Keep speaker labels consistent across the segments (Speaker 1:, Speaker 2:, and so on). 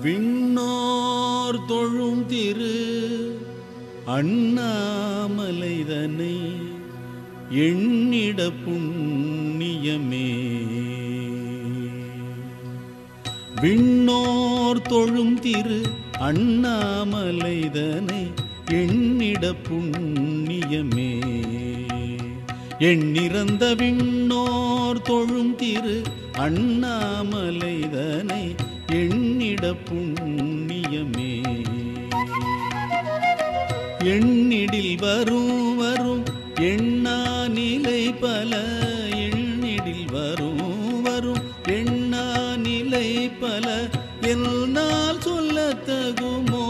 Speaker 1: விண்ணோர் தொழும் திரு அண்ணாமலைதனை எண்ணிட புண்ணியமே விண்ணோர் தொழும் திரு அண்ணாமலைதனை எண்ணிட புண்ணியமே எண்ணிறந்த விண்ணோர் தொழும் திரு அண்ணாமலைதனை எண்ணிட புண்ணியமே எண்ணிடில் வரும் வரும் எண்ணா நிலை பல எண்ணிடில் வரும் வரும் எண்ணா நிலை பல என்னால் சொல்லத் தகுமோ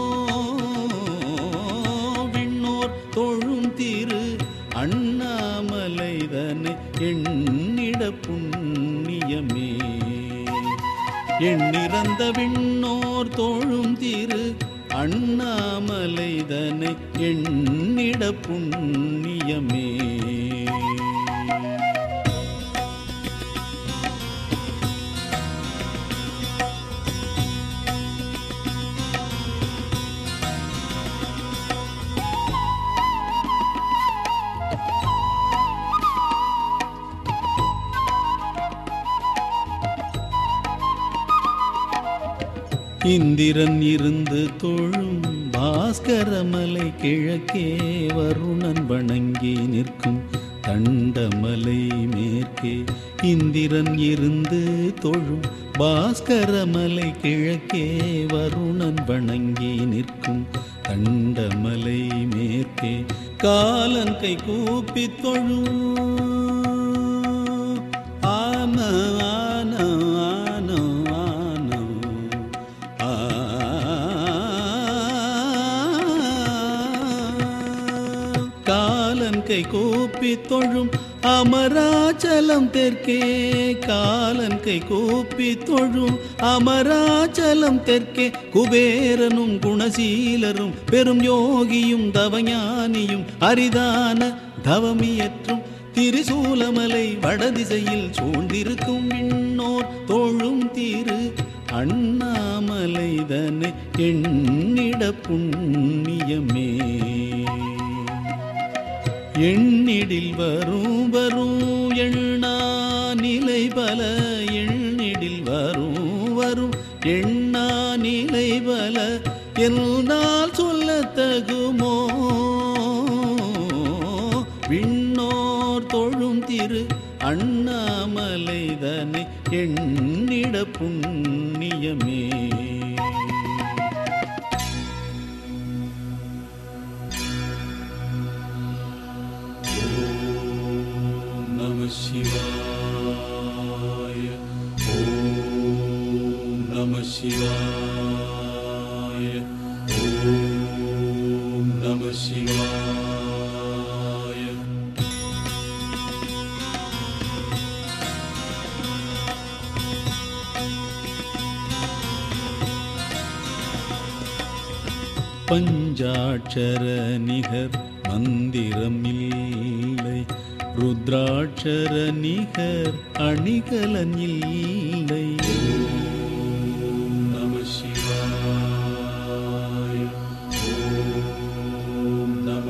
Speaker 1: விண்ணோர் தொழும் திரு அண்ணாமலைதனை எண்ணிட புண்ணியமே எண்ணிறந்த விண்ணோர் தோழும் திரு அண்ணாமலைதனை எண்ணிட புண்ணியமே இந்திரன் இருந்து தொழும் பாஸ்கரமலை கிழக்கே வருணன் வணங்கி நிற்கும் தண்டமலை மேற்கே இந்திரன் இருந்து தொழும் பாஸ்கரமலை கிழக்கே வருணன் வணங்கி நிற்கும் தண்டமலை மேற்கே காலன் கை கூப்பி தொழும் ஆன ஆன ஆன ஆன ஆ. காலன் கை கூப்பி தொழும் அமராச்சலம் தெற்கே காலன் கை கூப்பி தொழும் அமராச்சலம் தெற்கே குபேரனும் குணசீலரும் பெரும் யோகியும் தவஞானியும் அரிதான தவமியற்றும் திரிசூலமலை வடதிசையில் சூழ்ந்திருக்கும் விண்ணோர் தோழும் திரு அண்ணாமலைதனை எண்ணிட புண்ணியமே எண்ணிடில் வரும் வரும் எண்ணா நிலை பல எண்ணிடில் வரும் வரும் எண்ணா நிலை பல என்னால் சொல்லத் தகுமோ விண்ணோர் தொழும் திரு அண்ணாமலைதனை எண்ணிட புண்ணியமே ஓம் நம சிவாய ஓம் நம சிவாய ஓம் நம சிவாய பஞ்சாட்சர நிகர் மந்திரம் இல்லை ருத்ராட்சர நிகர் அணிகலன் இல்லை ஓம் நம சிவாய ஓம் நம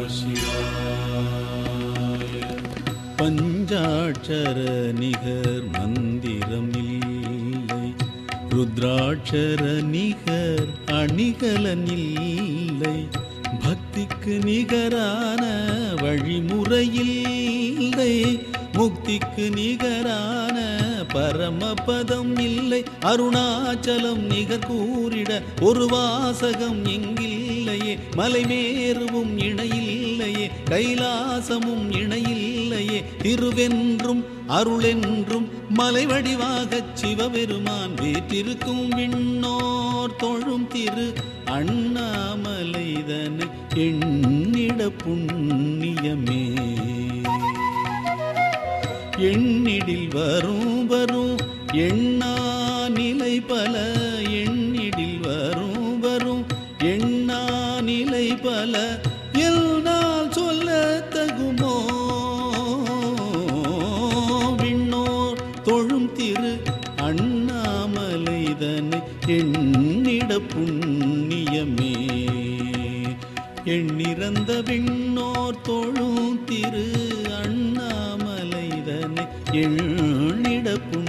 Speaker 1: சிவாய பஞ்சாட்சர நிகர் மந்திரம் இல்லை ருத்ராட்சர நிகர் அணிகலன் இல்லை பக்திக்கு நிகரான வழிமுறையில்லை முக்திக்கு நிகரான பரமபதம் இல்லை அருணாச்சலம் நிகர் கூறிட ஒரு வாசகம் எங்கில்லையே மலைமேறுவும் இணையில்லையே கைலாசமும் இணையில்லையே திருவென்றும் அருளென்றும் மலை வடிவாகச் சிவபெருமான் வீற்றிருக்கும் விண்ணோர் தொழும் திரு அண்ணாமலைதன் எண்ணிட புண்ணியமே எண்ணிடில் வரும் வரும் எண்ணா நிலை பல எண்ணிடில் வரும் வரும் எண்ணா நிலை பல எல்லாம் சொல்ல தகுமோ விண்ணோர் தொழும் திரு அண்ணாமலைதனை எண்ணி எண்ணிறந்த விண்ணோர் தொழும் திரு அண்ணாமலைதனை எண்ணிட புண்ணிய